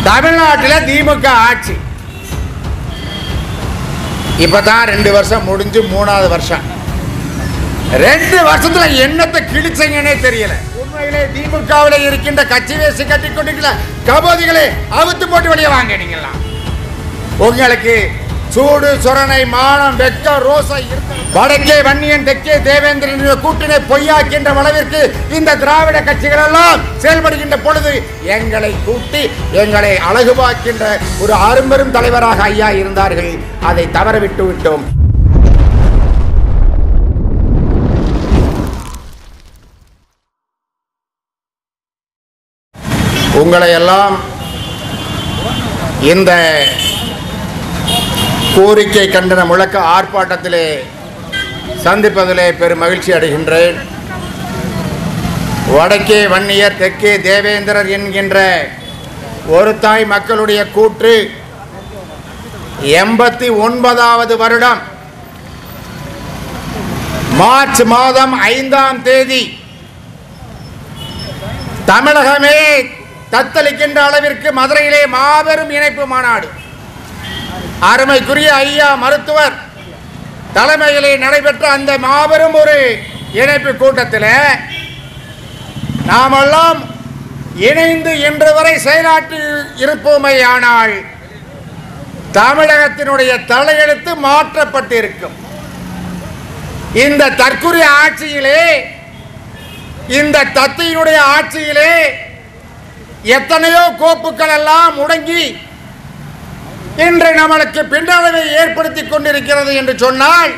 தமிழ்நாட்டில் திமுக ஆட்சி இப்பதான் ரெண்டு வருஷம் முடிஞ்சு மூணாவது வருஷம் ரெண்டு வருஷத்துல என்னத்தை கிழிச்சங்கன்னே தெரியல உண்மையிலே திமுகவில் இருக்கின்ற கட்சி வேசி கட்டி கொண்டிருக்கிற கபோதிகளே அவுத்து போட்டு வெளியே வாங்க நீங்களாம் உங்களுக்கு சூடு சொரணை மானம் வெக்க ரோசை இருக்க- வடக்கே வன்னியன் தெற்கே தேவேந்திரன் என்ற கூட்டினை பொய்யாக்கின்ற அளவிற்கு இந்த திராவிட கட்சிகள் எல்லாம் செயல்படுகின்ற பொழுது எங்களை கூட்டி எங்களை அழகுபாக்கின்ற ஒரு அரும்பெரும் தலைவராக ஐயா இருந்தார்கள் அதை தவறவிட்டு விட்டோம் உங்களை எல்லாம் இந்த கோரிக்கை கண்டன முழக்க ஆர்ப்பாட்டத்திலே சந்திப்பதிலே பெரும் மகிழ்ச்சி அடைகின்றேன் வடக்கே வன்னியர் தெற்கே தேவேந்திரர் என்கின்ற ஒரு தாய் மக்களுடைய கூற்று எண்பத்தி ஒன்பதாவது வருடம் மார்ச் மாதம் ஐந்தாம் தேதி தமிழகமே தத்தளிக்கின்ற அளவிற்கு மதுரையிலே மாபெரும் இணைப்பு மாநாடு அருமைக்குரிய ஐயா மருத்துவர் தலைமையிலே நடைபெற்ற அந்த மாபெரும் ஒரு இணைப்பு கூட்டத்தில் நாமெல்லாம் இணைந்து இன்று வரை செயலாற்றி இருப்போமே ஆனால் தமிழகத்தினுடைய தலையெழுத்து மாற்றப்பட்டிருக்கும் இந்த தற்குறி ஆட்சியிலே இந்த தத்தியினுடைய ஆட்சியிலே எத்தனையோ கோப்புகள் எல்லாம் முடங்கி இன்று நம்மளுக்கு பின்னடைவை ஏற்படுத்தி கொண்டிருக்கிறது என்று சொன்னால்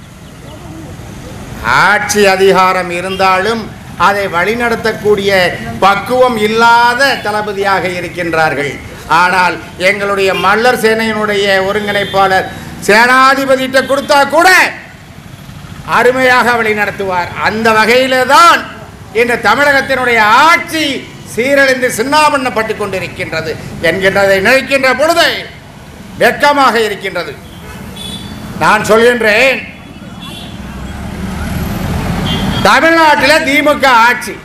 ஆட்சி அதிகாரம் இருந்தாலும் அதை வழிநடத்தக்கூடிய பக்குவம் இல்லாத தளபதியாக இருக்கின்றார்கள் ஆனால் எங்களுடைய மல்லர் சேனையினுடைய ஒருங்கிணைப்பாளர் சேனாதிபதியிட்ட கொடுத்தா கூட அருமையாக வழி நடத்துவார் அந்த வகையிலே தான் இன்று தமிழகத்தினுடைய ஆட்சி சீரழிந்து சின்னாபண்ணப்பட்டு கொண்டிருக்கின்றது என்கின்றதை நினைக்கின்ற பொழுது வெட்கமாக இருக்கின்றது நான் சொல்கின்றேன் தமிழ்நாட்டில் திமுக ஆட்சி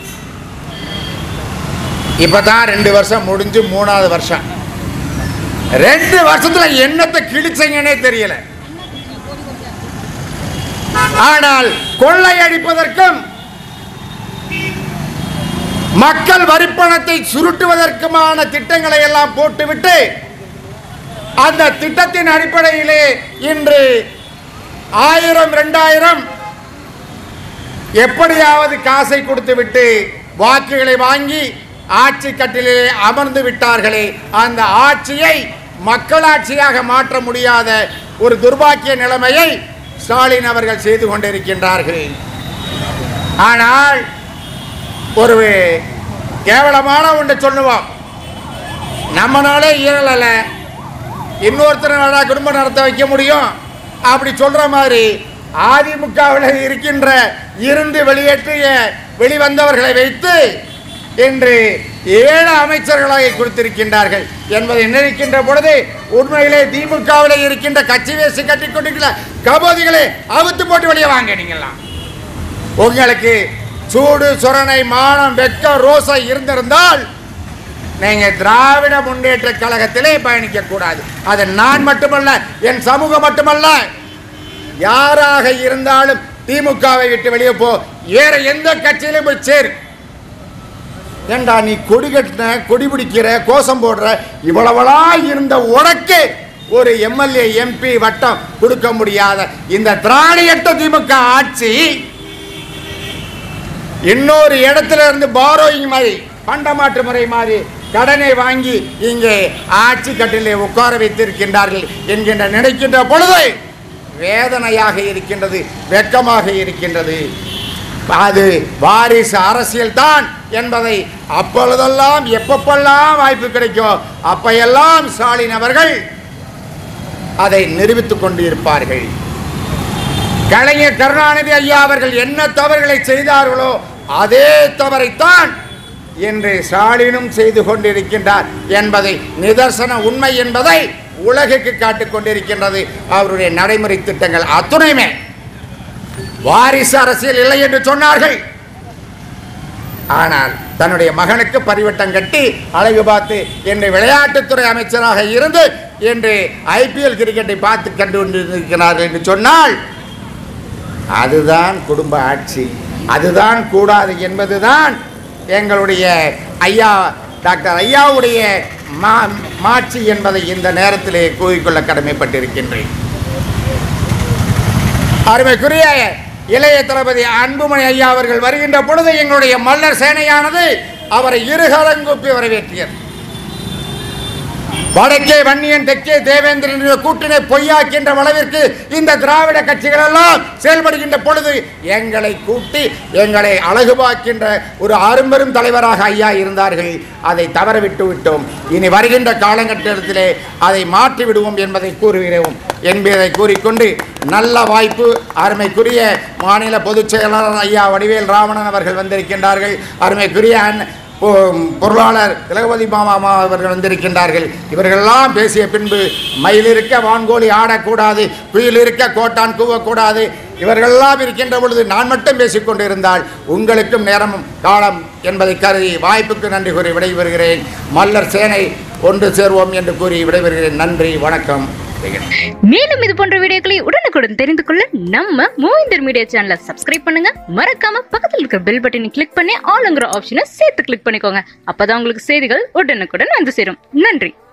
இப்பதான் ரெண்டு வருஷம் முடிஞ்சு மூணாவது வருஷம் ரெண்டு வருஷத்துல என்னத்தை கிழிச்சங்கன்னே தெரியல ஆனால் கொள்ளையடிப்பதற்கும் மக்கள் வரிப்பணத்தை சுருட்டுவதற்குமான திட்டங்களை எல்லாம் போட்டுவிட்டு அந்த திட்டத்தின் அடிப்படையிலே இன்று ஆயிரம் ரெண்டாயிரம் எப்படியாவது காசை கொடுத்துவிட்டு வாக்குகளை வாங்கி ஆட்சி கட்டிலே அமர்ந்து விட்டார்களே அந்த ஆட்சியை மக்களாட்சியாக மாற்ற முடியாத ஒரு துர்பாக்கிய நிலைமையை ஸ்டாலின் அவர்கள் செய்து கொண்டிருக்கின்றார்கள் ஆனால் ஒரு கேவலமான ஒன்று சொல்லுவோம் நம்மனாலே இயலலை இன்னொருத்தரால குடும்பம் நடத்த வைக்க முடியும் அப்படி சொல்ற மாதிரி அதிமுகவில் இருக்கின்ற இருந்து வெளியேற்றிய வெளிவந்தவர்களை வைத்து இன்று ஏழு அமைச்சர்களை கொடுத்திருக்கின்றார்கள் என்பதை நினைக்கின்ற பொழுது உண்மையிலே திமுகவில் இருக்கின்ற கட்சி வேசி கட்டி கொண்டிருக்கிற கபோதிகளை அவுத்து போட்டு வெளியே வாங்க நீங்களாம் உங்களுக்கு சூடு சொரணை மானம் வெக்கம் ரோசை இருந்திருந்தால் நீங்க திராவிட முன்னேற்ற கழகத்திலே பயணிக்க கூடாது அது நான் மட்டுமல்ல என் சமூகம் மட்டுமல்ல யாராக இருந்தாலும் திமுகவை விட்டு வெளியே போ வேற எந்த கட்சியிலும் போய் சேரு ஏண்டா நீ கொடி கட்டின கொடி பிடிக்கிற கோஷம் போடுற இவ்வளவளா இருந்த உனக்கு ஒரு எம்எல்ஏ எம்பி வட்டம் கொடுக்க முடியாத இந்த திராணியற்ற திமுக ஆட்சி இன்னொரு இடத்துல இருந்து பாரோயிங் மாதிரி பண்டமாற்று முறை மாதிரி கடனை வாங்கி இங்கே ஆட்சி கட்டிலே உட்கார வைத்திருக்கின்றார்கள் என்கின்ற நினைக்கின்ற பொழுது வேதனையாக இருக்கின்றது வெட்கமாக இருக்கின்றது அது வாரிசு அரசியல் தான் என்பதை அப்பொழுதெல்லாம் எப்பப்பெல்லாம் வாய்ப்பு கிடைக்கும் அப்பையெல்லாம் ஸ்டாலின் அவர்கள் அதை நிரூபித்துக் கொண்டு இருப்பார்கள் கலைஞர் கருணாநிதி ஐயா அவர்கள் என்ன தவறுகளை செய்தார்களோ அதே தவறைத்தான் என்று ஸ்டாலினும் செய்து கொண்டிருக்கின்றார் என்பதை நிதர்சன உண்மை என்பதை உலகுக்கு காட்டிக் கொண்டிருக்கின்றது அவருடைய நடைமுறை திட்டங்கள் அத்துணையுமே வாரிசு அரசியல் இல்லை என்று சொன்னார்கள் ஆனால் தன்னுடைய மகனுக்கு பரிவட்டம் கட்டி அழகு பார்த்து என்று விளையாட்டுத்துறை அமைச்சராக இருந்து என்று ஐபிஎல் கிரிக்கெட்டை பார்த்து கண்டு கொண்டிருக்கிறார்கள் என்று சொன்னால் அதுதான் குடும்ப ஆட்சி அதுதான் கூடாது என்பதுதான் எங்களுடைய ஐயா டாக்டர் ஐயாவுடைய மா மாட்சி என்பதை இந்த நேரத்திலே கூறிக்கொள்ள கடமைப்பட்டிருக்கின்றேன் அருமைக்குரிய இளைய தளபதி அன்புமணி ஐயா அவர்கள் வருகின்ற பொழுது எங்களுடைய மல்லர் சேனையானது அவரை இருகலங்கூப்பி வரவேற்றியது வடக்கே வன்னியன் தெற்கே தேவேந்திரன் என்ற கூட்டினை பொய்யாக்கின்ற அளவிற்கு இந்த திராவிட கட்சிகள் எல்லாம் செயல்படுகின்ற பொழுது எங்களை கூட்டி எங்களை அழகுபாக்கின்ற ஒரு அரும்பெரும் தலைவராக ஐயா இருந்தார்கள் அதை தவறவிட்டு விட்டோம் இனி வருகின்ற காலகட்டத்திலே அதை மாற்றி விடுவோம் என்பதை கூறுகிறோம் என்பதை கூறிக்கொண்டு நல்ல வாய்ப்பு அருமைக்குரிய மாநில பொதுச் செயலாளர் ஐயா வடிவேல் ராவணன் அவர்கள் வந்திருக்கின்றார்கள் அருமைக்குரிய அண்ண- பொ- பொருளாளர் திலகவதி மாமா அவர்கள் வந்திருக்கின்றார்கள் இவர்களெல்லாம் பேசிய பின்பு மயில் இருக்க வான்கோழி ஆடக்கூடாது குயில் இருக்க கோட்டான் கூவக்கூடாது இவர்களெல்லாம் இருக்கின்ற பொழுது நான் மட்டும் பேசிக்கொண்டு இருந்தால் உங்களுக்கும் நேரமும் காலம் என்பதை கருதி வாய்ப்புக்கு நன்றி கூறி விடைபெறுகிறேன் மல்லர் சேனை ஒன்று சேர்வோம் என்று கூறி விடைபெறுகிறேன் நன்றி வணக்கம் மேலும் இது போன்ற வீடியோக்களை உடனுக்குடன் தெரிந்து கொள்ள நம்ம மூவிந்தர் மீடியா சேனலை சப்ஸ்கிரைப் பண்ணுங்க மறக்காம பக்கத்தில் இருக்கிற பெல் பட்டனை கிளிக் பண்ணி ஆளுங்கிற ஆப்ஷனை சேர்த்து கிளிக் பண்ணிக்கோங்க அப்பதான் உங்களுக்கு செய்திகள் உடனுக்குடன் வந்து சேரும் நன்றி